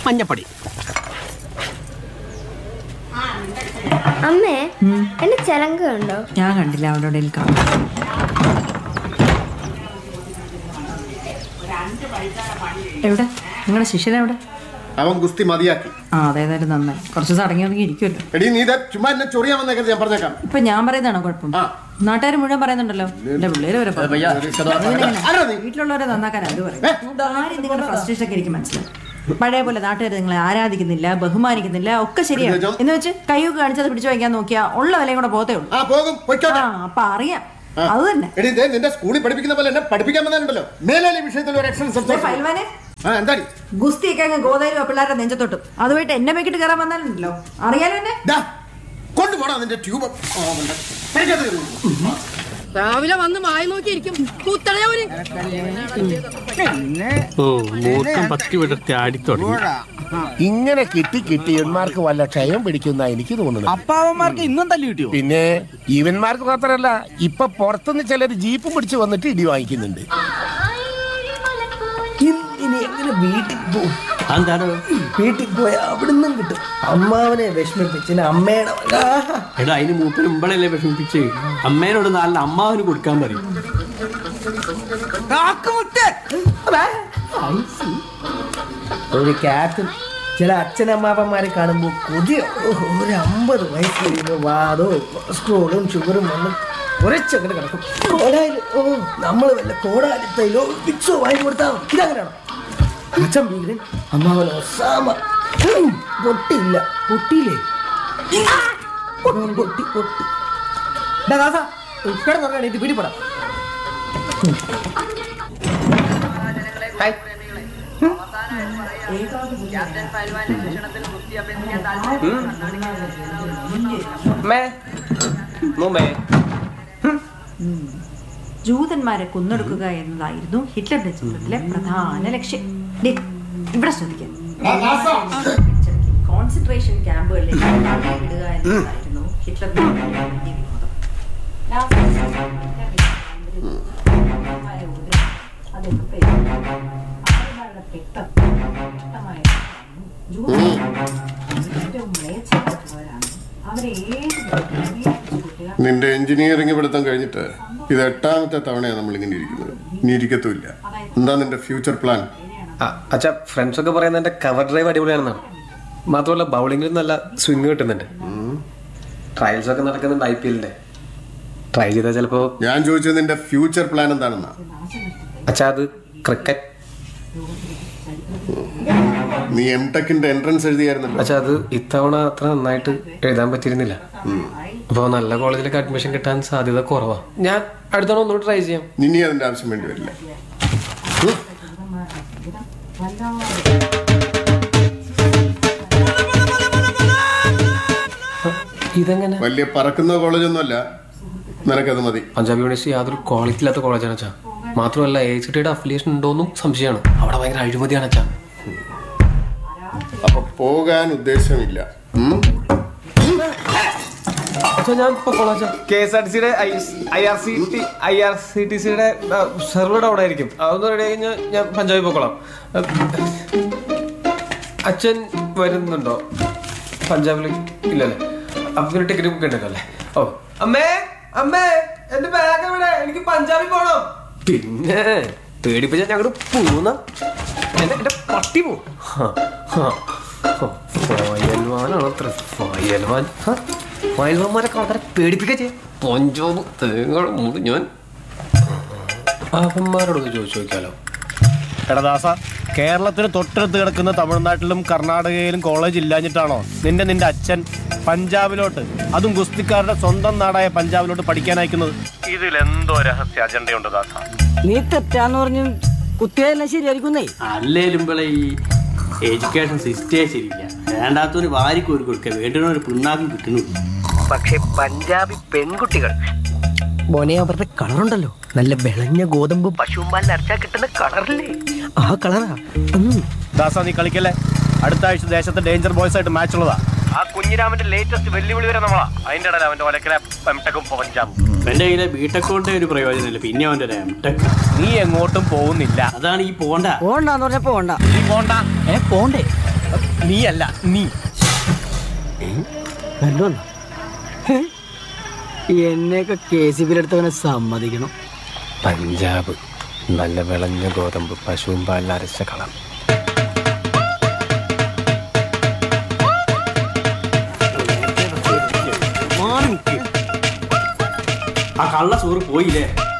മഞ്ഞപ്പൊടി അമ്മേ എന്റെ ചിലങ്ക ഉണ്ടോ ഞാൻ കണ്ടില്ല അവിടെ എവിടെയും കാണും എവിടെ നിങ്ങളുടെ ശിഷ്യൻ എവിടെ അവൻ ഗുസ്തി മതിയാക്കി ആ അതേതായാലും നന്നായി കുറച്ച് ദിവസം അടങ്ങി ഒതുങ്ങി ഇരിക്കുമല്ലോ എടി നീ ഇതാ ചുമ്മാ എന്നെ ചൊറിയാൻ വന്നേക്കരുത് ഞാൻ പറഞ്ഞേക്കാം ഇപ്പൊ ഞാൻ പറയുന്നതാണോ കുഴപ്പം ആ. നാട്ടുകാർ മുഴുവൻ പറയുന്നുണ്ടല്ലോ എന്റെ പിള്ളേര് വരെ പറയും. ഭയ്യ, അതിനെങ്ങനെ? ആരാ നീ? വീട്ടിലുള്ളവരെ നന്നാക്കാൻ അത് പറയും ആരും നിങ്ങളുടെ ഫ്രസ്ട്രേഷൻ ഒക്കെ എനിക്ക് മനസ്സിലായി പഴയ പോലെ നാട്ടുകാർ നിങ്ങളെ ആരാധിക്കുന്നില്ല ബഹുമാനിക്കുന്നില്ല ഒക്കെ ശരിയാണ് ജോ. എന്ന് വെച്ച് കൈയൊക്കെ കാണിച്ചത് പിടിച്ചു വയ്ക്കാൻ നോക്കിയാ ഉള്ള വിലയും കൂടെ പോത്തേ ഉള്ളൂ ആ പോകും പൊയ്ക്കോട്ടെ ആ അപ്പൊ അറിയാം അത് തന്നെ എടി ദേ നിന്റെ സ്കൂളിൽ പഠിപ്പിക്കുന്ന പോലെ എന്നെ പഠിപ്പിക്കാൻ വന്നാലുണ്ടല്ലോ മേലാലി വിഷയത്തിൽ ഒരു എക്സലൻസ് ദേ, ഫൈൽവാനെ ആ എന്താടി ഗുസ്തിയൊക്കെ അങ്ങ് ഗോതയിലും ആ പിള്ളേരുടെ നെഞ്ചത്തൊട്ടും അതുമായിട്ട് എന്നെ വെക്കിട്ട് കയറാൻ വന്നാലുണ്ടല്ലോ അറിയാലോ എന്നെ ദാ കൊണ്ടുപോടാ നിന്റെ ട്യൂബ് രാവിലെ വന്ന് മായി നോക്കിയിരിക്കും കുത്തണയവര് ഓ മൂർഖം പത്തി വിടർത്തി ആടി തുടങ്ങി ഇങ്ങനെ കിട്ടി കിട്ടി ഇവന്മാർക്ക് വല്ല ക്ഷയം പിടിക്കുന്ന എനിക്ക് തോന്നുന്നു അപ്പാവന്മാർക്ക് ഇന്നും തല്ലി കിട്ടിയോ പിന്നെ ഇവന്മാർക്ക് മാത്രമല്ല ഇപ്പൊ പുറത്തുനിന്ന് ചിലർ ജീപ്പും പിടിച്ച് വന്നിട്ട് ഇടി വാങ്ങിക്കുന്നുണ്ട് ഇനി എങ്ങനെ വീട്ടിൽ പോകും അതെന്താണോ വീട്ടിൽ പോയ അവിടുന്ന് കിട്ടും അമ്മാവനെ വിഷമിപ്പിച്ചിന് അമ്മയുടെ വക. ആഹാ. എടാ അതിന് മൂപ്പന് മുമ്പളല്ലേ വിഷമിപ്പിച്ച് അമ്മേനോട് നാലിന് അമ്മാവന് കൊടുക്കാൻ പറയും ഒരു ക്യാപ്റ്റൻ ചില അച്ഛനമ്മാവന്മാരെ കാണുമ്പോൾ കൊതിയോ ഓഹ്, ഒരു അമ്പത് വയസ്സ് കഴിയുമ്പോൾ വാദോ കൊളസ്ട്രോളും ഷുഗറും വന്ന് കുറച്ചങ്ങനെ കിടക്കും കോടാലി ഓ നമ്മൾ വല്ല കോടാലിത്തൈലോ വിക്സോ വാങ്ങി കൊടുത്താൽ മതി. ഇതങ്ങനെയാണോ അച്ഛൻ ഭീകരൻ അമ്മാവൻ ഒസാമ ഉം, പൊട്ടിയില്ല പൊട്ടിയില്ലേ പൊട്ടി പൊട്ടി പൊട്ടി ഡാ ദാസാ, കിടന്നുറങ്ങാൻ ഇത് പിടിപ്പെടാം ജൂതന്മാരെ കൊന്നൊടുക്കുക എന്നതായിരുന്നു ഹിറ്റ്ലറുടെ ചിത്രത്തിലെ പ്രധാന ലക്ഷ്യം ദേ, ഇവിടെ ശ്രദ്ധിക്കാം കോൺസെൻട്രേഷൻ ക്യാമ്പുകളിലേക്ക് ആളുകളെ വിടുക എന്നതായിരുന്നു ഹിറ്റ്ലറുടെ വലിയ വിനോദം. അതൊക്കെ പ്രയോഗിച്ചു. അവരുടെ രക്തം ശക്തമായ ജൂതന്മാർ ഏറ്റവും മ്ലേച്ഛമായിട്ടുള്ളവരാണ്. അവരെ ഏത് വിധത്തിലും കുട്ടികൾ നിന്റെ എഞ്ചിനീയറിംഗ് പഠിത്തം കഴിഞ്ഞിട്ട് ഇത് എട്ടാമത്തെ തവണയാണ് നമ്മൾ ഇങ്ങനെ ഇരിക്കുന്നത് ഇനി ഇരിക്കത്തുമില്ല എന്താ നിന്റെ ഫ്യൂച്ചർ പ്ലാൻ അച്ഛാ ഫ്രണ്ട്സ് ഒക്കെ പറയുന്നത് എന്റെ കവർ ഡ്രൈവ് അടിപൊളിയാണെന്നാണ് മാത്രമല്ല ബൗളിംഗിലും നല്ല സ്വിങ് കിട്ടുന്നുണ്ട് ട്രയൽസ് ഒക്കെ നടക്കുന്നുണ്ട് ഐ പി എല്ലിന്റെ ട്രൈ ചെയ്താൽ ചിലപ്പോ ഞാൻ ചോദിച്ചത് നിന്റെ ഫ്യൂച്ചർ പ്ലാൻ എന്താണെന്നാ അച്ഛാ അത് ക്രിക്കറ്റ് നീ എം ടെക്കിന്റെ എൻട്രൻസ് എഴുതിയായിരുന്നല്ലോ അച്ഛാ അത് ഇത്തവണ അത്ര നന്നായിട്ട് എഴുതാൻ പറ്റിയിരുന്നില്ല അപ്പോൾ നല്ല കോളേജിലേക്ക് അഡ്മിഷൻ കിട്ടാൻ സാധ്യത കുറവാ ഞാൻ അടുത്ത തവണ ഒന്നുകൂടി ട്രൈ ചെയ്യാം ഇനി അതിന്റെ ആവശ്യം വേണ്ടി വരില്ല ഇതെങ്ങനെ വലിയ പറക്കുന്ന കോളേജൊന്നുമല്ല നിനക്കത് മതി പഞ്ചാബ് യൂണിവേഴ്സിറ്റി യാതൊരു ക്വാളിറ്റി ഇല്ലാത്ത കോളേജാണ് അച്ഛാ മാത്രമല്ല എ സി ടിയുടെ അഫിലിയേഷൻ ഉണ്ടോന്നും സംശയമാണ് അവിടെ ഭയങ്കര അഴിമതിയാണ് അച്ഛാ അപ്പൊ പോകാൻ ഉദ്ദേശമില്ല ഉം? അച്ഛാ ഞാൻ ഇപ്പൊ college K S R T സിയുടെ I R C T I R C T സിയുടെ സെർവർ ഡൗൺ ആയിരിക്കും അതൊന്ന് റെഡി കഴിഞ്ഞാൽ ഞാൻ പഞ്ചാബിൽ പോയിക്കോളാം അച്ഛൻ വരുന്നുണ്ടോ പഞ്ചാബിൽ ഇല്ലല്ലേ അപ്പൊ പിന്നെ ടിക്കറ്റ് ബുക്ക് ഉണ്ടല്ലോ അല്ലേ ഓ അമ്മേ അമ്മേ എന്റെ ബാഗ് എവിടെ എനിക്ക് പഞ്ചാബിൽ പോണം പിന്നെ പേടിപ്പിച്ച ഞങ്ങട് പൂന്ന എന്റെ എന്റെ പട്ടി പോവും ഹാ, ഹാ. ഹോ, ഫയൽവാനാണ് അത്ര ഫയൽവാൻ ഹാ, ഫയൽവാന്മാരൊക്കെ ആൾക്കാരെ പേടിപ്പിക്കുക ചെയ്യും പഞ്ചാബ് തേങ്ങൾ മുടി ഞാൻ അവന്മാരോടൊന്ന് ചോദിച്ചു നോക്കിയാലോ എടാ ദാസ കേരളത്തിന് തൊട്ടടുത്ത് കിടക്കുന്ന തമിഴ്നാട്ടിലും കർണാടകയിലും കോളേജ് ഇല്ലാഞ്ഞിട്ടാണോ നിന്റെ നിന്റെ അച്ഛൻ പഞ്ചാബിലോട്ട് അതും ഗുസ്തിക്കാരുടെ സ്വന്തം നാടായ പഞ്ചാബിലോട്ട് പഠിക്കാൻ അയക്കുന്നത് ഇതിൽ എന്തോ രഹസ്യ അജണ്ടയുണ്ട് ദാസ നീ തെറ്റാന്ന് പറഞ്ഞു കുത്തിയതെല്ലാം ശരിയായിരിക്കുന്നേ അല്ലേലും ഇവിടെ ഈ എഡ്യൂക്കേഷൻ സിസ്റ്റേ ശരിയില്ല വേണ്ടാത്തവന് വാരിക്ക് ഒരു കൊടുക്കുക വേണ്ടുന്ന ഒരു പിണ്ണാക്കും കിട്ടുന്നു പക്ഷെ പഞ്ചാബി പെൺകുട്ടികൾ മോനെ അവരുടെ കളറുണ്ടല്ലോ നല്ല വിളഞ്ഞ ഗോതമ്പ് പശുമ്പാലിൽ അരച്ചാൽ കിട്ടുന്ന കളറില്ലേ ആ കളറാ ഉം. ദാസ നീ കളിക്കല്ലേ അടുത്ത ആഴ്ച ദേശത്തെ ഡേഞ്ചർ ബോയ്സ് ആയിട്ട് മാച്ച് ഉള്ളതാ ആ കുഞ്ഞിരാമന്റെ ലേറ്റസ്റ്റ് വെല്ലുവിളി വരെ നമ്മളാ അതിന്റെ ഇടയിൽ അവന്റെ ഒലക്കലെ എംടെക്കും പഞ്ചാബും എൻ്റെ കയ്യിലെ ബിടെക് കൊണ്ട് ഒരു പ്രയോജനമില്ല പിന്നെ അവൻ്റെ ഒരു എംടെക് നീ എങ്ങോട്ടും പോകുന്നില്ല അതാണ് ഈ പോണ്ട പോണ്ടാന്ന് പറഞ്ഞ പോണ്ട നീ പോണ്ട ഏ പോണ്ടേ നീയല്ല നീ കണ്ടുവന്ന എന്നെയൊക്കെ കെ സി ബിയിലെടുത്തവനെ സമ്മതിക്കണം പഞ്ചാബ് നല്ല വിളഞ്ഞ ഗോതമ്പ് പശുവും പാലിൽ അരച്ച കളം ആ കള്ള ചോറ് പോയില്ലേ